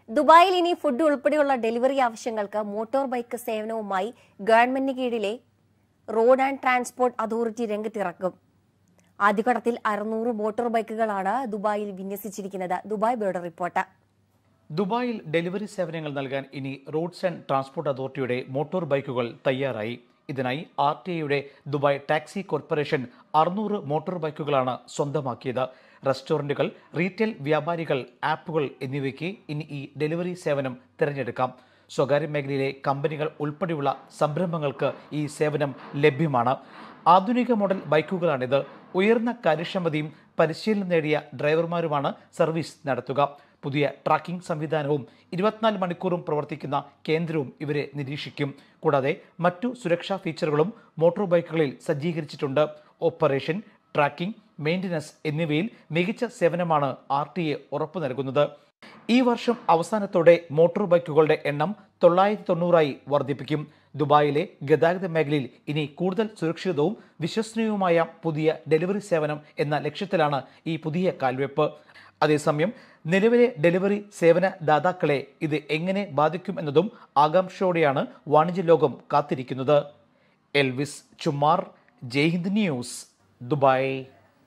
ദുബായിൽ ഇനി ഫുഡ് ഉൾപ്പെടെയുള്ള ഡെലിവറി ആവശ്യങ്ങൾക്ക് മോട്ടോർ ബൈക്ക് സേവനവുമായി ഗവൺമെന്റിന് കീഴിലെ റോഡ് ആൻഡ് ട്രാൻസ്പോർട്ട് അതോറിറ്റി രംഗത്തിറക്കും ആദ്യഘട്ടത്തിൽ അറുന്നൂറ് മോട്ടോർ ബൈക്കുകളാണ് ദുബായിൽ വിന്യസിച്ചിരിക്കുന്നത് ദുബായ് ബ്യൂറോ റിപ്പോർട്ട് ദുബായിൽ ഡെലിവറി സേവനങ്ങൾ നൽകാൻ ഇനി റോഡ്സ് ആൻഡ് ട്രാൻസ്പോർട്ട് അതോറിറ്റിയുടെ മോട്ടോർ ബൈക്കുകൾ തയ്യാറായി ഇതിനായി ആർ ടി ഐയുടെ ദുബായ് ടാക്സി കോർപ്പറേഷൻ അറുന്നൂറ് മോട്ടോർ ബൈക്കുകളാണ് സ്വന്തമാക്കിയത് റെസ്റ്റോറൻറ്റുകൾ റീറ്റെയിൽ വ്യാപാരികൾ ആപ്പുകൾ എന്നിവയ്ക്ക് ഇനി ഈ ഡെലിവറി സേവനം തിരഞ്ഞെടുക്കാം സ്വകാര്യ മേഖലയിലെ കമ്പനികൾ ഉൾപ്പെടെയുള്ള സംരംഭങ്ങൾക്ക് ഈ സേവനം ലഭ്യമാണ് ആധുനിക മോഡൽ ബൈക്കുകളാണിത് ഉയർന്ന കാര്യക്ഷമതയും പരിശീലനം നേടിയ ഡ്രൈവർമാരുമാണ് സർവീസ് നടത്തുക പുതിയ ട്രാക്കിംഗ് സംവിധാനവും ഇരുപത്തിനാല് മണിക്കൂറും പ്രവർത്തിക്കുന്ന കേന്ദ്രവും ഇവരെ നിരീക്ഷിക്കും കൂടാതെ മറ്റു സുരക്ഷാ ഫീച്ചറുകളും മോട്ടോർ ബൈക്കുകളിൽ സജ്ജീകരിച്ചിട്ടുണ്ട് ഓപ്പറേഷൻ ട്രാക്കിംഗ് മെയിൻ്റനൻസ് എന്നിവയിൽ മികച്ച സേവനമാണ് ആർ ടി എ ഉറപ്പു നൽകുന്നത് ഈ വർഷം അവസാനത്തോടെ മോട്ടോർ ബൈക്കുകളുടെ എണ്ണം തൊള്ളായിരത്തി തൊണ്ണൂറായി വർദ്ധിപ്പിക്കും ദുബായിലെ ഗതാഗത മേഖലയിൽ ഇനി കൂടുതൽ സുരക്ഷിതവും വിശ്വസനീയവുമായ പുതിയ ഡെലിവറി സേവനം എന്ന ലക്ഷ്യത്തിലാണ് ഈ പുതിയ കാൽവെപ്പ് അതേസമയം നിലവിലെ ഡെലിവറി സേവന ദാതാക്കളെ ഇത് എങ്ങനെ ബാധിക്കും എന്നതും ആകാംക്ഷയോടെയാണ് വാണിജ്യ ലോകം കാത്തിരിക്കുന്നത് Elvis Chummar Jaihind news Dubai